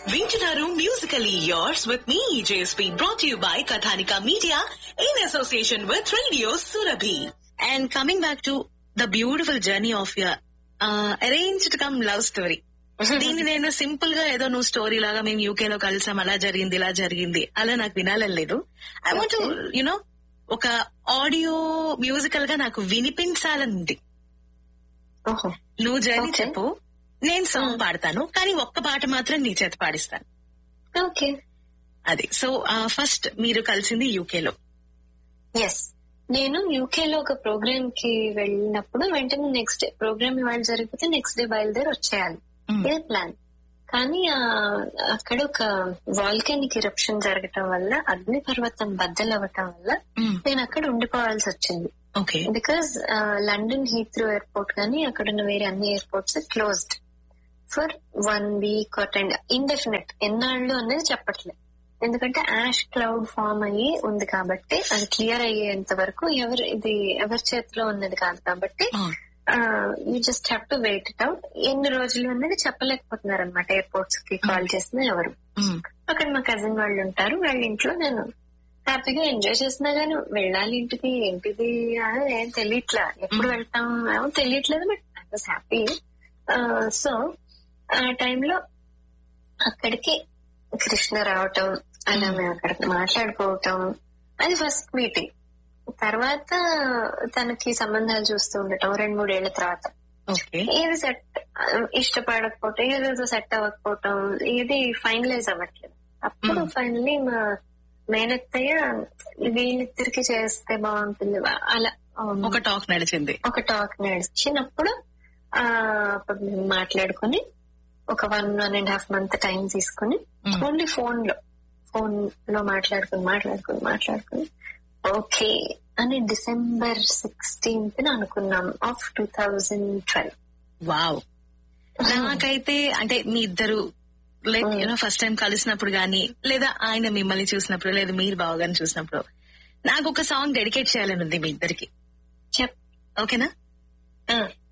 వింటున్నారు musically yours with me JSP brought you by Kathanika media in association with radio Surabhi and coming back to the beautiful journey of your arranged come love story దీన్ని నేను simple గా ఏదో నువ్వు story లాగా మేము UK లో కలిసాం అలా జరిగింది ఇలా జరిగింది అలా నాకు వినాలని లేదు ఐ వాంట్ యునో ఒక ఆడియో మ్యూజికల్ గా నాకు వినిపించాలని ఉంది ఓహో నువ్వు జర్నీ Okay. చెప్పు నేను సాంగ్ పాడతాను కానీ ఒక్క పాట మాత్రం నీ చేత పాడిస్తాను ఓకే అది సో ఫస్ట్ మీరు కలిసింది యూకే లో ఎస్ నేను యూకే లో ఒక ప్రోగ్రామ్ కి వెళ్ళినప్పుడు వెంటనే నెక్స్ట్ డే ప్రోగ్రామ్ ఇవాళ జరిగితే నెక్స్ట్ డే బయలుదేరి వచ్చేయాలి ఇదే ప్లాన్ కానీ ఆ, అక్కడ ఒక వాల్కెనిక్ ఇరప్షన్ జరగటం వల్ల అగ్ని పర్వతం బద్దలవ్వటం వల్ల నేను అక్కడ ఉండిపోవాల్సి వచ్చింది okay because London Heathrow airport కానీ అక్కడ ఉన్న వేరే అన్ని airports closed for one week or ten indefinite ఎన్నాళ్ళు అనేది చెప్పట్లేదు ఎందుకంటే యాష్ క్లౌడ్ ఫామ్ అయ్యి ఉంది కాబట్టి అది క్లియర్ అయ్యేంత వరకు ఎవరు ఇది ఎవరి చేతిలో ఉన్నది కాదు కాబట్టి you just have to wait it out ఎన్ని రోజులు అనేది చెప్పలేకపోతున్నారు అనమాట ఎయిర్పోర్ట్స్ కి కాల్ చేసినా ఎవరు అక్కడ మా కజిన్ వాళ్ళు ఉంటారు వాళ్ళ ఇంట్లో నేను హ్యాపీగా ఎంజాయ్ చేసినా గానీ వెళ్ళాలి ఇంటికి ఏంటిది అని ఏం తెలియట్లా ఎప్పుడు Mm. వెళ్తాం ఏమో తెలియట్లేదు but I was happy so ఆ టైంలో అక్కడికి కృష్ణ రావటం అలా Mm. మేము అక్కడ మాట్లాడుకోవటం అది ఫస్ట్ మీటింగ్ తర్వాత తనకి సంబంధాలు చూస్తూ ఉండటం రెండు మూడేళ్ల తర్వాత ఓకే ఏది సెట్ ఇష్టపడకపోవటం ఏదేదో సెట్ అవ్వకపోవటం ఏది ఫైనలైజ్ అవ్వట్లేదు అప్పుడు Mm. ఫైనలీ మా మేనత్తయ్య వీళ్ళిద్దరికి చేస్తే బాగుంటుంది అలా um, ఒక టాక్ నడిచింది ఒక టాక్ నడిచినప్పుడు ఆ అప్పుడు మేము మాట్లాడుకుని ఒక one one and half month time తీసుకుని Mm. ఓన్లీ ఫోన్ లో ఫోన్ లో మాట్లాడుకుని మాట్లాడుకుని మాట్లాడుకుని ఓకే అని డిసెంబర్ సిక్స్టీన్త్ అనుకున్నాం of two thousand twelve wow నాకైతే అంటే మీ ఇద్దరు like Mm. You know first time కలిసినప్పుడు గానీ లేదా ఆయన మిమ్మల్ని చూసినప్పుడు లేదా మీరు బావగారిని చూసినప్పుడు నాకు ఒక సాంగ్ డెడికేట్ చేయాలని ఉంది మీ ఇద్దరికి చెప్ ఓకేనా